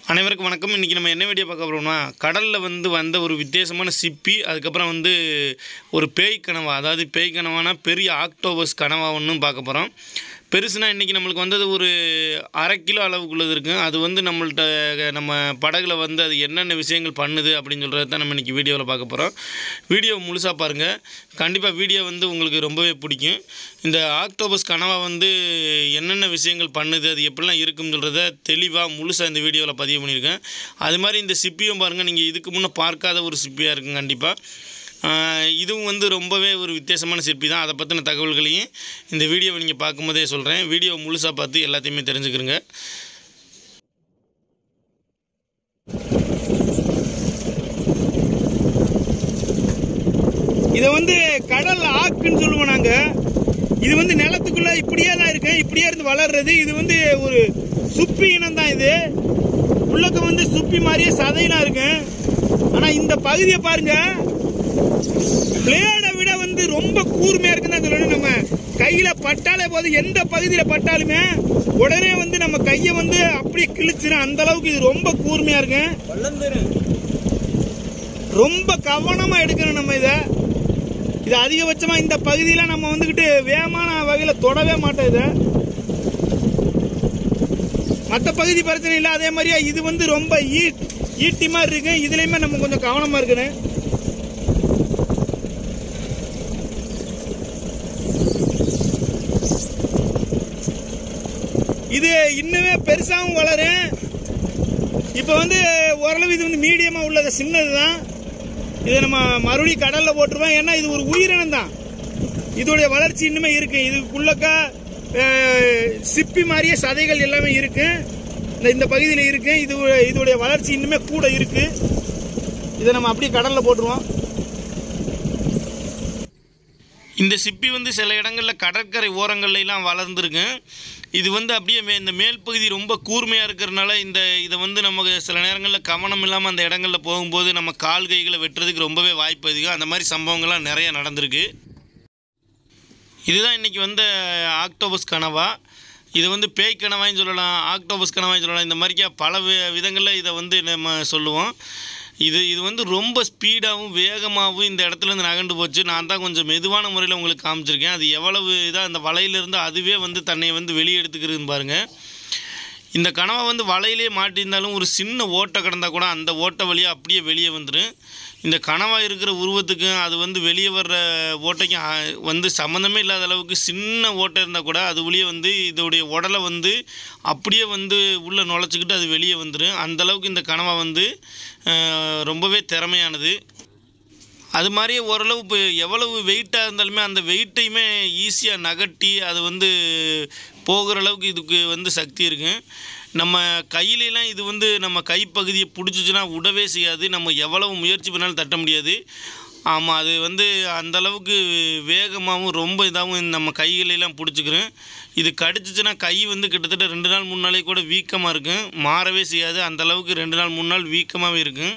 அனைவருக்கும் வணக்கம் இன்றைக்கி நம்ம என்ன வீடியோ பார்க்க போகிறோம்னா கடலில் வந்து வந்த ஒரு வித்தியாசமான சிப்பி அதுக்கப்புறம் வந்து ஒரு பேய் கனவா அதாவது பேய் கனவானா பெரிய ஆக்டோபஸ் கனவா ஒன்றும் பார்க்க போகிறோம் பெருசுனா இன்றைக்கி நம்மளுக்கு வந்தது ஒரு அரை கிலோ அளவுக்குள்ளது இருக்குது அது வந்து நம்மள்ட்ட நம்ம படகுல வந்து அது என்னென்ன விஷயங்கள் பண்ணுது அப்படின்னு சொல்கிறது தான் நம்ம இன்றைக்கி வீடியோவில் பார்க்க போகிறோம் வீடியோ முழுசாக பாருங்கள் கண்டிப்பாக வீடியோ வந்து உங்களுக்கு ரொம்பவே பிடிக்கும் இந்த ஆக்டோபஸ் கனவா வந்து என்னென்ன விஷயங்கள் பண்ணுது அது எப்படிலாம் இருக்குன்னு சொல்கிறத தெளிவாக முழுசாக இந்த வீடியோவில் பதிவு பண்ணியிருக்கேன் அது மாதிரி இந்த சிப்பியும் பாருங்கள் நீங்கள் இதுக்கு முன்னே பார்க்காத ஒரு சிப்பியாக இருக்கும் கண்டிப்பாக ஆஹ் இதுவும் வந்து ரொம்பவே ஒரு வித்தியாசமான சிற்பி தான் அதை பற்றின தகவல்களையும் இந்த வீடியோவை நீங்கள் பார்க்கும்போதே சொல்கிறேன் வீடியோ முழுசாக பார்த்து எல்லாத்தையுமே தெரிஞ்சுக்கிறங்க இதை வந்து கடல் ஆக்குன்னு சொல்லுவோம் நாங்க இது வந்து நிலத்துக்குள்ள இப்படியே தான் இருக்கு இப்படியே இருந்து வளர்றது இது வந்து ஒரு சுப்பி இனம் தான் இது உள்ளக்க வந்து சுப்பி மாதிரியே சதையெல்லாம் இருக்கு ஆனா இந்த பகுதியை பாருங்க பிளேடை விட வந்து ரொம்ப கூர்மையா இருக்குன்னு தான் சொல்லணும் நம்ம கையில பட்டாலே போதும் எந்த பகுதியில பட்டாலுமே உடனே வந்து நம்ம கையை வந்து அப்படியே கிழிச்சிடும் அந்த அளவுக்கு இது ரொம்ப கூர்மையா இருக்கு ரொம்ப கவனமா எடுக்கணும் நம்ம இதை இது அதிகபட்சமா இந்த பகுதியில நம்ம வந்துகிட்டு வேகமான வகையில தொடவே மாட்டோம் இதை மற்ற பகுதி பிரச்சனை இல்லை அதே மாதிரியே இது வந்து ரொம்ப ஈ- ஈட்டி மாதிரி இருக்கு இதுலயுமே நம்ம கொஞ்சம் கவனமா இருக்கணும் இது இன்னுமே பெருசாகவும் வளரும் இப்போ வந்து ஓரளவு இது வந்து மீடியமா உள்ளது சின்னது தான் இதை நம்ம மறுபடியும் கடல்ல போட்டுருவோம் ஏன்னா இது ஒரு உயிரினம் தான் இதோடைய வளர்ச்சி இன்னுமே இருக்கு இதுக்குள்ளக்கா அஹ், சிப்பி மாதிரியே சதைகள் எல்லாமே இருக்கு இந்த இந்த பகுதியில் இருக்கு இது இதோடைய வளர்ச்சி இன்னுமே கூட இருக்கு இதை நம்ம அப்படியே கடல்ல போட்டுருவோம் இந்த சிப்பி வந்து சில இடங்களில் கடற்கரை ஓரங்கள்ல எல்லாம் வளர்ந்துருக்கு இது வந்து அப்படியே மே- இந்த மேல் பகுதி ரொம்ப கூர்மையாக இருக்கிறனால இந்த இதை வந்து நமக்கு சில நேரங்களில் கவனம் இல்லாமல் அந்த இடங்களில் போகும்போது நம்ம கால் கைகளை வெட்டுறதுக்கு ரொம்பவே வாய்ப்பு அதிகம் அந்த மாதிரி சம்பவங்கள்லாம் நிறைய நடந்திருக்கு இதுதான் இன்றைக்கி வந்த ஆக்டோபஸ் கனவா இது வந்து பேய் கனவான்னு சொல்லலாம் ஆக்டோபஸ் கனவான்னு சொல்லலாம் இந்த மாதிரிக்கா பல வி- விதங்களில் இதை வந்து நம்ம சொல்லுவோம் இது இது வந்து ரொம்ப ஸ்பீடாகவும் வேகமாகவும் இந்த இடத்துல இருந்து நகண்டு போச்சு நான் தான் கொஞ்சம் மெதுவான முறையில் உங்களுக்கு காமிச்சிருக்கேன் அது எவ்வளவு இதாக அந்த வலையிலிருந்து அதுவே வந்து தன்னை வந்து வெளியே எடுத்துக்கிறதுன்னு பாருங்கள் இந்த கனவை வந்து வலையிலே மாட்டியிருந்தாலும் ஒரு சின்ன ஓட்டை கிடந்தா கூட அந்த ஓட்டை வழியாக அப்படியே வெளியே வந்துடும் இந்த கனவா இருக்கிற உருவத்துக்கும் அது வந்து வெளியே வர்ற ஓட்டைக்கும் ஆ, வந்து சம்மந்தமே இல்லாத அளவுக்கு சின்ன ஓட்டை இருந்தால் கூட அது வெளியே வந்து இதோடைய உடலை வந்து அப்படியே வந்து உள்ளே நுழைச்சிக்கிட்டு அது வெளியே வந்துடும் அந்த அளவுக்கு இந்த கனவா வந்து அஹ், ரொம்பவே திறமையானது அது மாதிரியே ஓரளவு இப்போ எவ்வளவு வெயிட்டாக இருந்தாலுமே அந்த வெயிட்டையுமே ஈஸியாக நகட்டி அது வந்து போகிற அளவுக்கு இதுக்கு வந்து சக்தி இருக்கு நம்ம கையிலலாம் இது வந்து நம்ம கைப்பகுதியை பிடிச்சிச்சுன்னா விடவே செய்யாது நம்ம எவ்வளவு முயற்சி பண்ணாலும் தட்ட முடியாது ஆமாம் அது வந்து அந்த அளவுக்கு வேகமாகவும் ரொம்ப இதாகவும் நம்ம கைகளெல்லாம் பிடிச்சிக்கிறேன் இது கடிச்சிச்சுன்னா கை வந்து கிட்டத்தட்ட ரெண்டு நாள் மூணு நாளைக்கு கூட வீக்கமாக இருக்கும் மாறவே செய்யாது அந்த அளவுக்கு ரெண்டு நாள் மூணு நாள் வீக்கமாகவே இருக்கும்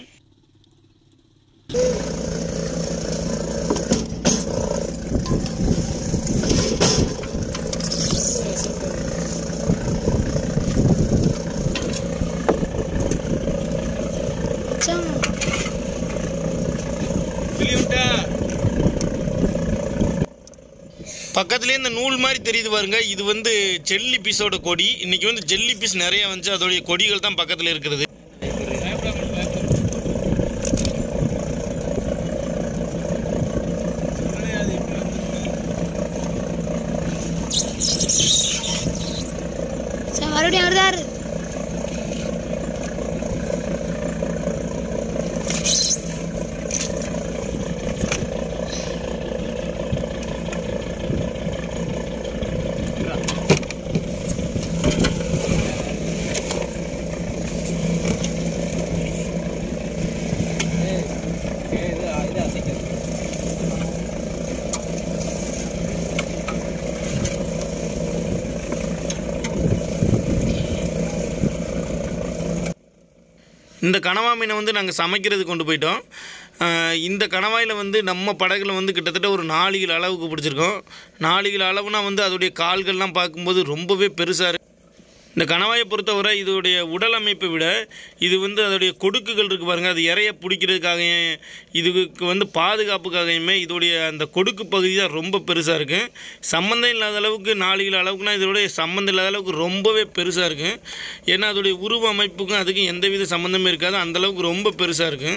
பக்கத்துலேயே இந்த நூல் மாதிரி தெரியுது பாருங்க இது வந்து ஜெல்லி பீஸோட கொடி இன்னைக்கு வந்து ஜெல்லி பீஸ் நிறைய வந்துச்சு அதோடைய கொடிகள் தான் பக்கத்தில் இருக்கிறது சரி, மறுபடியும் வருதாரு இந்த கணவா மீனை வந்து நாங்கள் சமைக்கிறது கொண்டு போயிட்டோம் ஆஹ் இந்த கணவாயில் வந்து நம்ம படகுல வந்து கிட்டத்தட்ட ஒரு நாலு கிலோ அளவுக்கு பிடிச்சிருக்கோம் நாலு கிலோ அளவுனா வந்து அதோடைய கால்கள்லாம் பார்க்கும்போது ரொம்பவே பெருசாக இருக்கு இந்த கணவாயை பொறுத்தவரை இதோடைய உடல் அமைப்பை விட இது வந்து அதோடைய கொடுக்குகள் இருக்குது பாருங்கள் அது இறைய பிடிக்கிறதுக்காகவும் இதுக்கு வந்து பாதுகாப்புக்காகவுமே இதோடைய அந்த கொடுக்கு பகுதி தான் ரொம்ப பெருசாக இருக்குது சம்மந்தம் இல்லாத அளவுக்கு நாலு கிலோ அளவுக்குனா இதோடைய சம்மந்தம் இல்லாத அளவுக்கு ரொம்பவே பெருசாக இருக்குது ஏன்னா அதோடைய உருவ அமைப்புக்கும் அதுக்கும் எந்தவித சம்மந்தமே இருக்காது அந்த அளவுக்கு ரொம்ப பெருசாக இருக்குது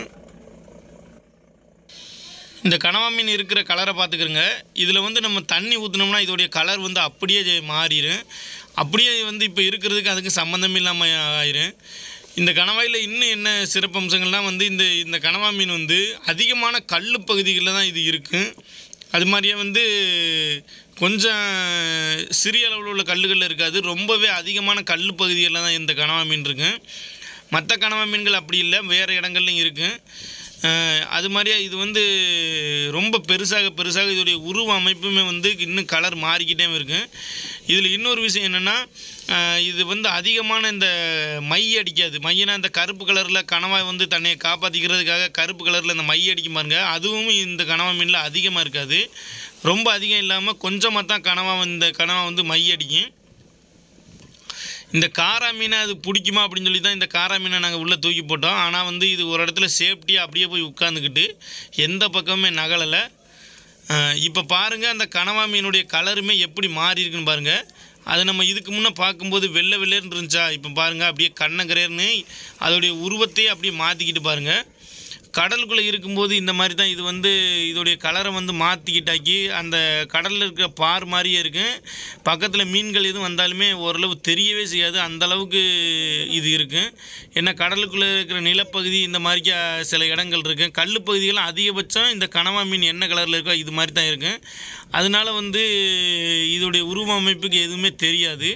இந்த கனவா மீன் இருக்கிற கலரை பார்த்துக்கிறங்க இதில் வந்து நம்ம தண்ணி ஊற்றினோம்னா இதோடைய கலர் வந்து அப்படியே ஜெ- மாறிடும் அப்படியே வந்து இப்போ இருக்கிறதுக்கு அதுக்கு சம்மந்தம் இல்லாமல் ஆயிரும் இந்த கணவாயில் இன்னும் என்ன சிறப்பம்சங்கள்லாம் வந்து இந்த இந்த கனவா மீன் வந்து அதிகமான கல் பகுதிகளில் தான் இது இருக்குது அது மாதிரியே வந்து கொஞ்சம் சிறிய அளவில் உள்ள கல்லுகளில் இருக்காது ரொம்பவே அதிகமான கல் பகுதிகளில் தான் இந்த கனவா மீன் இருக்கு மற்ற கனவா மீன்கள் அப்படி இல்லை வேறு இடங்கள்லையும் இருக்குது அஹ் அது மாதிரியே இது வந்து ரொம்ப பெருசாக பெருசாக இதோடைய உருவ அமைப்புமே வந்து இன்னும் கலர் மாறிக்கிட்டே இருக்கு இதில் இன்னொரு விஷயம் என்னென்னா இது வந்து அதிகமான இந்த மை அடிக்காது மையனா இந்த கருப்பு கலரில் கணவாய் வந்து தன்னை காப்பாற்றிக்கிறதுக்காக கருப்பு கலரில் இந்த மை அடிக்கும் பாருங்க அதுவும் இந்த கனவா மீனில் அதிகமாக இருக்காது ரொம்ப அதிகம் இல்லாமல் கொஞ்சமாக தான் கனவா இந்த கனவா வந்து மை அடிக்கும் இந்த காரா மீனை அது பிடிக்குமா அப்படின்னு சொல்லி தான் இந்த காரா மீனை நாங்கள் உள்ளே தூக்கி போட்டோம் ஆனால் வந்து இது ஒரு இடத்துல சேஃப்டியாக அப்படியே போய் உட்காந்துக்கிட்டு எந்த பக்கமுமே நகலலை இப்போ பாருங்கள் அந்த கனவா மீனுடைய கலருமே எப்படி மாறி இருக்குன்னு பாருங்கள் அது நம்ம இதுக்கு முன்னே பார்க்கும்போது வெள்ளை வெள்ளைன்னு இருந்துச்சா இப்போ பாருங்கள் அப்படியே கண்ணங்கரேர்னு அதோடைய உருவத்தையே அப்படியே மாற்றிக்கிட்டு பாருங்கள் கடலுக்குள்ளே இருக்கும்போது இந்த மாதிரி தான் இது வந்து இதோடைய கலரை வந்து மாற்றிக்கிட்டாக்கி அந்த கடலில் இருக்கிற பார் மாதிரியே இருக்கும் பக்கத்தில் மீன்கள் எதுவும் வந்தாலுமே ஓரளவு தெரியவே செய்யாது அந்த அளவுக்கு இது இருக்கும் ஏன்னா கடலுக்குள்ளே இருக்கிற நிலப்பகுதி இந்த மாதிரி சில இடங்கள் இருக்குது கல் பகுதிகள்லாம் அதிகபட்சம் இந்த கனவா மீன் என்ன கலரில் இருக்கோ இது மாதிரி தான் இருக்கும் அதனால வந்து இதோடைய உருவ அமைப்புக்கு எதுவுமே தெரியாது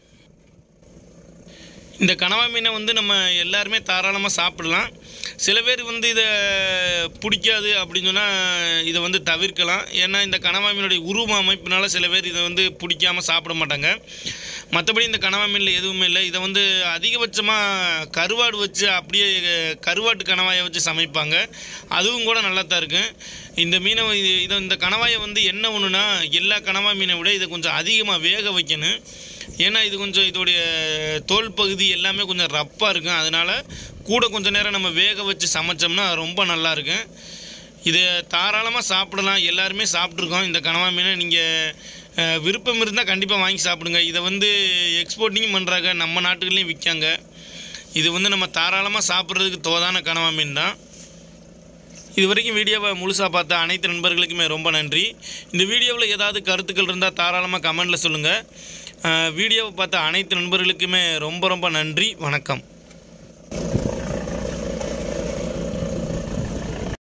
இந்த கனவா மீனை வந்து நம்ம எல்லாருமே தாராளமாக சாப்பிடலாம் சில பேர் வந்து இதை பிடிக்காது அப்படின்னு சொன்னால் இதை வந்து தவிர்க்கலாம் ஏன்னா இந்த கனவா மீனுடைய உருவ அமைப்பினால சில பேர் இதை வந்து பிடிக்காம சாப்பிட மாட்டாங்க மற்றபடி இந்த கனவா மீனில் எதுவுமே இல்லை இதை வந்து அதிகபட்சமாக கருவாடு வச்சு அப்படியே கருவாட்டு கணவாயை வச்சு சமைப்பாங்க அதுவும் கூட நல்லா தான் இருக்கும் இந்த மீனை இது இதை இந்த கணவாயை வந்து என்ன ஒன்றுனா எல்லா கனவா மீனை விட இதை கொஞ்சம் அதிகமாக வேக வைக்கணும் ஏன்னா இது கொஞ்சம் இதோடைய தோல் பகுதி எல்லாமே கொஞ்சம் ரப்பாக இருக்கும் அதனால் கூட கொஞ்சம் நேரம் நம்ம வேக வச்சு சமைச்சோம்னா ரொம்ப நல்லா இருக்கும் இதை தாராளமாக சாப்பிடலாம் எல்லாருமே சாப்பிட்ருக்கோம் இந்த கனவா மீனை நீங்கள் விருப்பம் இருந்தால் கண்டிப்பாக வாங்கி சாப்பிடுங்க இதை வந்து எக்ஸ்போர்ட்டிங்கும் பண்ணுறாங்க நம்ம நாட்டுகள்லையும் விற்காங்க இது வந்து நம்ம தாராளமாக சாப்பிட்றதுக்கு தோதான கனவா மீன் தான் இது வரைக்கும் வீடியோவை முழுசாக பார்த்த அனைத்து நண்பர்களுக்குமே ரொம்ப நன்றி இந்த வீடியோவில் ஏதாவது கருத்துக்கள் இருந்தால் தாராளமாக கமெண்டில் சொல்லுங்கள் வீடியோவை பார்த்த அனைத்து நண்பர்களுக்குமே ரொம்ப ரொம்ப நன்றி வணக்கம்